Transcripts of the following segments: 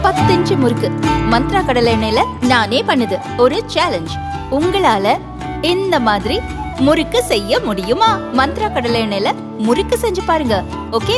பத்து இன்ச்சு முறுக்கு மந்த்ரா கடலை எண்ணெயில நானே பண்ணுது ஒரு சேலஞ்ச் உங்களால இந்த மாதிரி முறுக்கு செய்ய முடியுமா மந்த்ரா கடலை எண்ணெயில முறுக்கு செஞ்சு பாருங்க ஓகே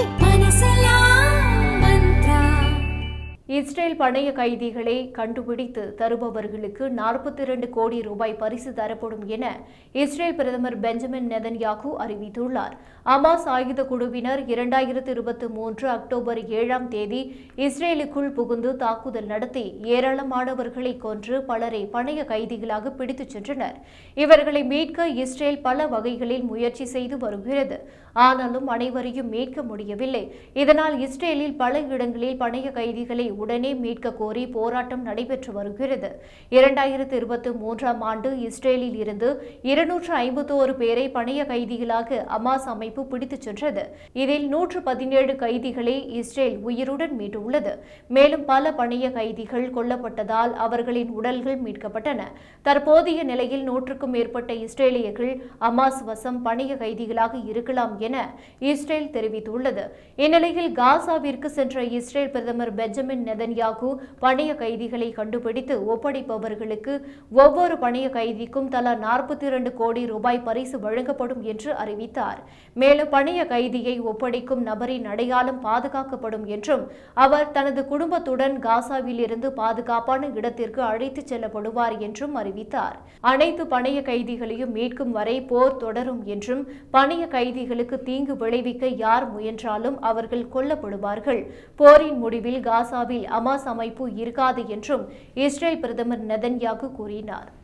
இஸ்ரேல் பணைய கைதிகளை கண்டுபிடித்து தருபவர்களுக்கு நாற்பத்தி இரண்டு கோடி ரூபாய் பரிசு தரப்படும் என இஸ்ரேல் பிரதமர் பெஞ்சமின் நெதன்யாகு அறிவித்துள்ளார் அமாஸ் ஆயுத குழுவினர் இரண்டாயிரத்து இருபத்தி மூன்று அக்டோபர் ஏழாம் தேதி இஸ்ரேலுக்குள் புகுந்து தாக்குதல் நடத்தி ஏராளமானவர்களை கொன்று பலரை பணைய கைதிகளாக பிடித்துச் சென்றனர் இவர்களை மீட்க இஸ்ரேல் பல வகைகளில் முயற்சி செய்து வருகிறது ஆனாலும் அனைவரையும் மீட்க முடியவில்லை இதனால் இஸ்ரேலில் பல இடங்களில் பணைய கைதிகளை உடனே மீட்க கோரி போராட்டம் நடைபெற்று வருகிறது இரண்டாயிரத்து இருபத்தி மூன்றாம் ஆண்டு இஸ்ரேலில் இருந்து இருநூற்று ஐம்பத்தோரு பேரை பணைய கைதிகளாக அமாஸ் அமைப்பு பிடித்துச் சென்றது இதில் நூற்று பதினேழு கைதிகளை இஸ்ரேல் உயிருடன் மீட்டுள்ளது மேலும் பல பணைய கைதிகள் கொல்லப்பட்டதால் அவர்களின் உடல்கள் மீட்கப்பட்டன தற்போதைய நிலையில் நூற்றுக்கும் மேற்பட்ட இஸ்ரேலியர்கள் அமாஸ் வசம் பணைய கைதிகளாக இருக்கலாம் என இஸ்ரேல் தெரிவித்துள்ளது இந்நிலையில் காசாவிற்கு சென்ற இஸ்ரேல் பிரதமர் பெஞ்சமின் நெதன்யாகு பணைய கைதிகளை கண்டுபிடித்து ஒப்படைப்பவர்களுக்கு ஒவ்வொரு பணைய கைதிக்கும் தலா நாற்பத்தி இரண்டு கோடி ரூபாய் பரிசு வழங்கப்படும் என்று அறிவித்தார் மேலும் பணைய கைதியை ஒப்படைக்கும் நபரின் அடையாளம் பாதுகாக்கப்படும் என்றும் அவர் தனது குடும்பத்துடன் காசாவில் இருந்து பாதுகாப்பான இடத்திற்கு அழைத்துச் செல்லப்படுவார் என்றும் அறிவித்தார் அனைத்து பணைய கைதிகளையும் மீட்கும் வரை போர் தொடரும் என்றும் பணைய கைதிகளுக்கு தீங்கு விளைவிக்க யார் முயன்றாலும் அவர்கள் கொல்லப்படுவார்கள் போரின் முடிவில் காசாவில் அமாஸ் அமைப்பு இருக்காது என்றும் இஸ்ரேல் பிரதமர் நெதன்யாகு கூறினார்